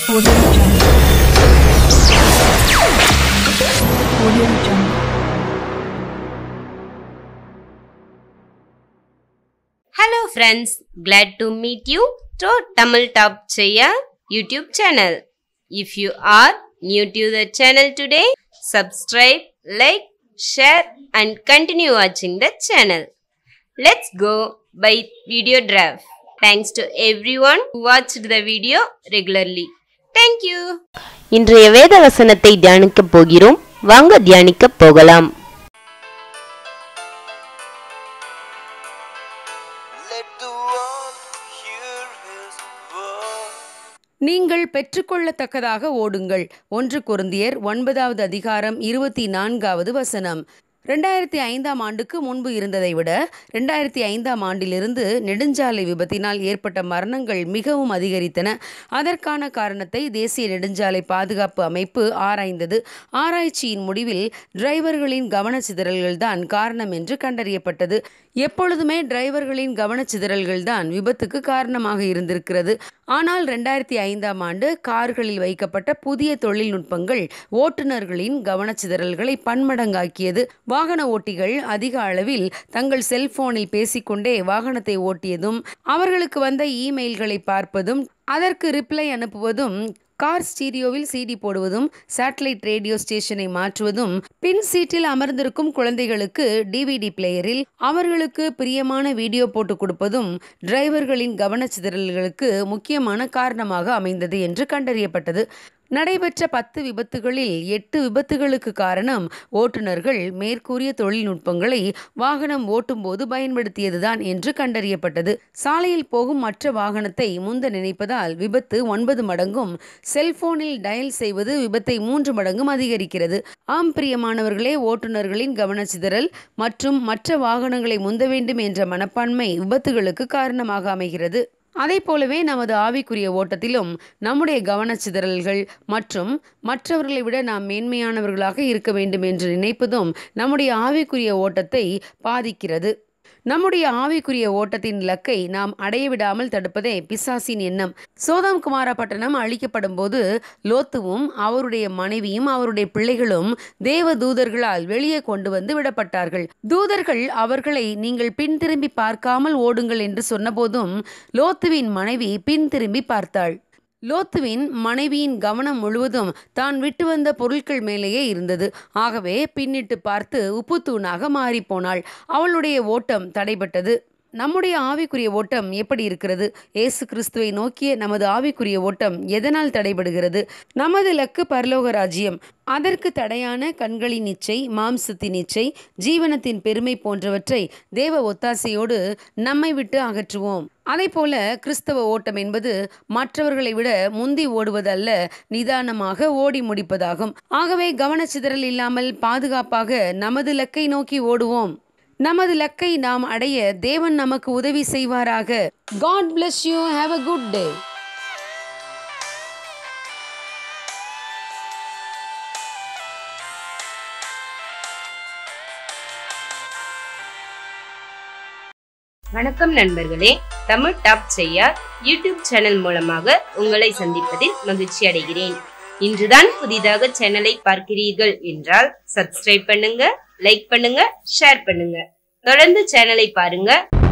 Audio Jungle. Audio Jungle. Hello friends, glad to meet you to Tamil Top Chaya YouTube channel. If you are new to the channel today, subscribe, like, share and continue watching the channel. Let's go by video draft. Thanks to everyone who watched the video regularly. Thank you. இன்றைய வேத வசனத்தை தியானிக்கப் போகிறோம் வாங்க தியானிக்கப் போகலாம் Let the world hear his word. நீங்கள் பெற்றுக்கொள்ளத்தக்கதாக ஓடுங்கள் ஒன்று குருந்தியர் ஒன்பதாவது அதிகாரம் இருபத்தி நான்காவது வசனம் ரெண்டாயிரத்தி ஐந்தாம் ஆண்டுக்கு முன்பு இருந்ததை விட ரெண்டாயிரத்தி ஐந்தாம் ஆண்டிலிருந்து நெடுஞ்சாலை விபத்தினால் ஏற்பட்ட மரணங்கள் மிகவும் அதிகரித்தன அதற்கான காரணத்தை தேசிய நெடுஞ்சாலை பாதுகாப்பு அமைப்பு ஆராய்ந்தது ஆராய்ச்சியின் முடிவில் டிரைவர்களின் கவனச்சிதறல்கள் தான் காரணம் என்று கண்டறியப்பட்டது எப்பொழுதுமே டிரைவர்களின் கவனச்சிதறல்கள் தான் விபத்துக்கு காரணமாக இருந்திருக்கிறது ஆனால் ரெண்டாயிரத்தி ஐந்தாம் ஆண்டு கார்களில் வைக்கப்பட்ட புதிய தொழில்நுட்பங்கள் ஓட்டுநர்களின் கவனச்சிதறல்களை பன்மடங்காக்கியது வாகன ஓட்டிகள் அதிக அளவில் தங்கள் செல்போனில் பேசிக்கொண்டே வாகனத்தை ஓட்டியதும் அவர்களுக்கு வந்த இமெயில்களை பார்ப்பதும் அதற்கு ரிப்ளை அனுப்புவதும் கார் ஸ்டீரியோவில் சிடி போடுவதும் சேட்டலைட் ரேடியோ ஸ்டேஷனை மாற்றுவதும் பின் சீட்டில் அமர்ந்திருக்கும் குழந்தைகளுக்கு டிவிடி பிளேயரில் அவர்களுக்கு பிரியமான வீடியோ போட்டு கொடுப்பதும் டிரைவர்களின் கவனச்சிதறல்களுக்கு முக்கியமான காரணமாக அமைந்தது என்று கண்டறியப்பட்டது நடைபெற்ற பத்து விபத்துகளில் எட்டு விபத்துகளுக்கு காரணம் ஓட்டுநர்கள் மேற்கூறிய தொழில்நுட்பங்களை வாகனம் ஓட்டும்போது பயன்படுத்தியதுதான் என்று கண்டறியப்பட்டது சாலையில் போகும் மற்ற வாகனத்தை முந்த நினைப்பதால் விபத்து ஒன்பது மடங்கும் செல்போனில் டயல் செய்வது விபத்தை மூன்று மடங்கும் அதிகரிக்கிறது ஆம் பிரியமானவர்களே ஓட்டுநர்களின் கவனச்சிதறல் மற்றும் மற்ற வாகனங்களை முந்த வேண்டும் என்ற மனப்பான்மை விபத்துகளுக்கு காரணமாக அமைகிறது அதை போலவே நமது ஆவிக்குரிய ஓட்டத்திலும் நம்முடைய கவனச்சிதறல்கள் மற்றும் மற்றவர்களை விட நாம் மேன்மையானவர்களாக இருக்க வேண்டும் என்று நினைப்பதும் நம்முடைய ஆவிக்குரிய ஓட்டத்தை பாதிக்கிறது நம்முடைய ஆவிக்குரிய ஓட்டத்தின் இலக்கை நாம் அடைய விடாமல் தடுப்பதே பிசாசின் எண்ணம் சோதாம் குமார பட்டணம் அழிக்கப்படும் போது லோத்துவும் அவருடைய மனைவியும் அவருடைய பிள்ளைகளும் தேவ தூதர்களால் வெளியே கொண்டு வந்து விடப்பட்டார்கள் தூதர்கள் அவர்களை நீங்கள் பின் திரும்பி பார்க்காமல் ஓடுங்கள் என்று சொன்னபோதும் லோத்துவின் மனைவி பின் திரும்பி பார்த்தாள் லோத்துவின் மனைவியின் கவனம் முழுவதும் தான் விட்டு வந்த பொருட்கள் மேலேயே இருந்தது ஆகவே பின்னிட்டு பார்த்து உப்புத்தூணாக மாறிப்போனாள் அவளுடைய ஓட்டம் தடைபட்டது நம்முடைய ஆவிக்குரிய ஓட்டம் எப்படி இருக்கிறது இயேசு கிறிஸ்துவை நோக்கிய நமது ஆவிக்குரிய ஓட்டம் எதனால் தடைபடுகிறது நமது இலக்கு பரலோக ராஜ்யம் அதற்கு தடையான கண்களின் இச்சை மாம்சத்தின் இச்சை ஜீவனத்தின் பெருமை போன்றவற்றை தேவ ஒத்தாசையோடு நம்மை விட்டு அகற்றுவோம் அதை போல கிறிஸ்தவ ஓட்டம் என்பது மற்றவர்களை விட முந்தி ஓடுவதல்ல நிதானமாக ஓடி முடிப்பதாகும் ஆகவே கவனச்சிதறல் இல்லாமல் பாதுகாப்பாக நமது இலக்கை நோக்கி ஓடுவோம் நமது இலக்கை நாம் அடைய தேவன் நமக்கு உதவி செய்வாராக God bless you have a good day வணக்கம் நண்பர்களே தமிழ் டாப் செய்ய யூடியூப் சேனல் மூலமாக உங்களை சந்திப்பதில் மகிழ்ச்சி அடைகிறேன் இன்றுதான் புதிதாக சேனலை பார்க்கிறீர்கள் என்றால் சப்ஸ்கிரைப் பண்ணுங்க லைக் பண்ணுங்க ஷேர் பண்ணுங்க தொடர்ந்து சேனலை பாருங்க